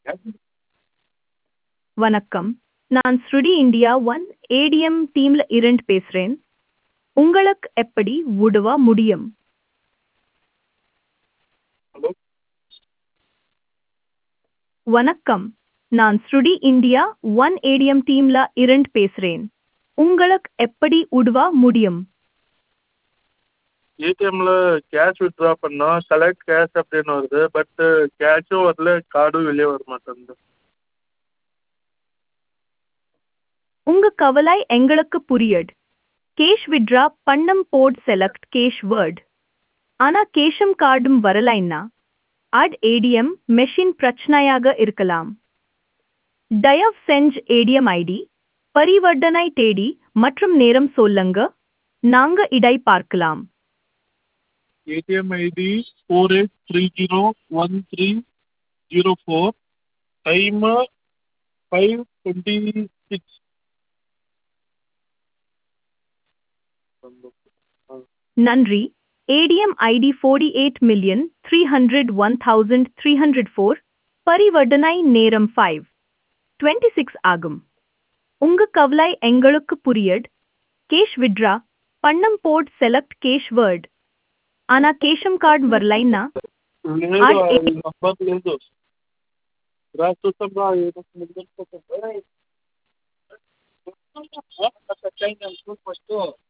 வணக்கம் நான் ஸ்ருடி இந்தியா ஒன் ஏடிஎம் டீம்ல இருந்து பேசுறேன் உங்களுக்கு எப்படி உதவ முடியும் ஹலோ வணக்கம் நான் ஸ்ருடி இந்தியா ஒன் ஏடிஎம் டீம்ல இருந்து பேசுறேன் உங்களுக்கு எப்படி உதவ முடியும் ஏடிஎம்ல கேஷ் வித்ட்ரா பண்ணோம் கலெக்ட் கேஷ் அப்படின்னு வருது பட்டு கேஷும் வரல கார்டும் வெளியே வர மாட்டேங்குது உங்க கவலை எங்களுக்கு புரியுது கேஷ் வித்ட்ரா பண்ணம் போட் செலக்ட் கேஷ் வேர்ட் ஆனா கேஷும் கார்டும் வரலைன்னா அட் ஏடிஎம் மெஷின் பிரச்சனையாக இருக்கலாம் தயவு செஞ்சு ஏடிஎம் ஐடி பரிவர்த்தனை தேதி மற்றும் நேரம் சொல்லுங்க நாங்க இடை பார்க்கலாம் ATM ID four eight three zero one three zero four time five twenty six நன்றி ATM ID forty eight million three hundred one thousand three hundred four பரிவர்த்தனை நேரம் ஃபைவ் டுவெண்ட்டி சிக்ஸ் ஆகும் உங்க கவலை எங்களுக்கு புரியுது கேஷ் வித்ட்ரா பண்ணம் போட் செலக்ட் கேஷ் வேர்ட் ஆனா கேஷம் కార్డ్ வரலைன்னா లేదు ఆడ్ ఆ ఏ- నంబర్ లేదు రా చూస్తాం రా ఏదో ముందు ఫస్ట్